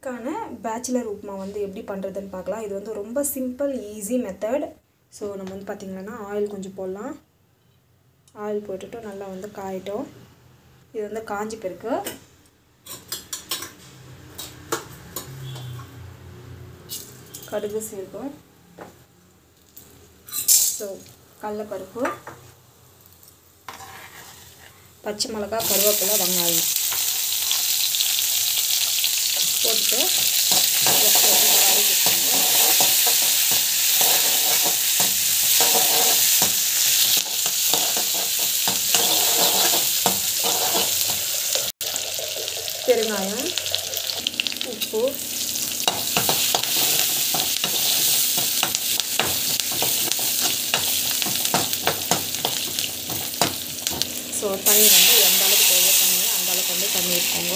குயிக்கான bachelor upma வந்து எப்படி பண்ணுறதுன்னு பார்க்கலாம் இது வந்து ரொம்ப சிம்பிள் ஈஸி மெத்தட் ஸோ நம்ம வந்து பார்த்திங்கன்னா ஆயில் கொஞ்சம் போடலாம் ஆயில் போட்டுட்டு நல்லா வந்து காயட்டும் இது வந்து காஞ்சி பிறகு கடுகு சேர்க்கும் ஸோ கடலப்பருப்பு பச்சை மிளகா கருவேப்பிலை வெங்காயம் போட்டுட்டு வதக்கிக்கோங்க பெருங்காயம் உப்பு ஸோ தண்ணி வந்து எந்த அளவுக்கு தேவையோ தண்ணி அந்த அளவுக்கு வந்து தண்ணி இருக்கோங்க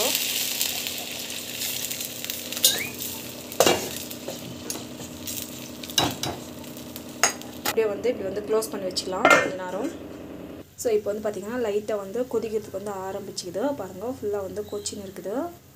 அப்படியே வந்து இப்படி வந்து க்ளோஸ் பண்ணி வச்சுக்கலாம் கொஞ்ச நேரம் ஸோ இப்போ வந்து பார்த்திங்கன்னா லைட்டாக வந்து கொதிக்கிறதுக்கு வந்து ஆரம்பிச்சுக்குது பாருங்கள் ஃபுல்லாக வந்து கொச்சின்னு இருக்குது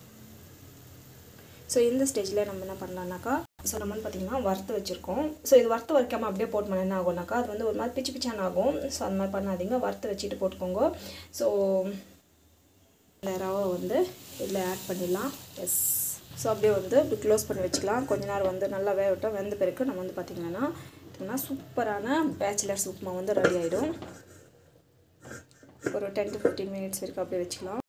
ஸோ இந்த ஸ்டேஜில் நம்ம என்ன பண்ணலான்னாக்கா ஸோ நம்ம வந்து பார்த்திங்கன்னா வறுத்து வச்சுருக்கோம் ஸோ இது வறுத்து வைக்காமல் அப்படியே போட்டோம்னா என்ன ஆகும்னாக்கா அது வந்து ஒரு மாதிரி பிச்சு பிச்சான ஆகும் ஸோ அந்த மாதிரி பண்ணாதீங்க வறுத்து வச்சுட்டு போட்டுக்கோங்க ஸோ இந்த ரவை வந்து இதில் ஆட் பண்ணிடலாம் எஸ் ஸோ அப்படியே வந்து இப்படி க்ளோஸ் பண்ணி வச்சுக்கலாம் கொஞ்ச நேரம் வந்து நல்லா வேகட்டும் வெந்த பிறகு நம்ம வந்து பார்த்திங்கன்னா சூப்பரான பேச்சுலர்ஸ் உப்புமா வந்து ரெடி ஆகிடும் ஒரு டென் டு ஃபிஃப்டீன் மினிட்ஸ் வரைக்கும் அப்படியே வச்சுக்கலாம்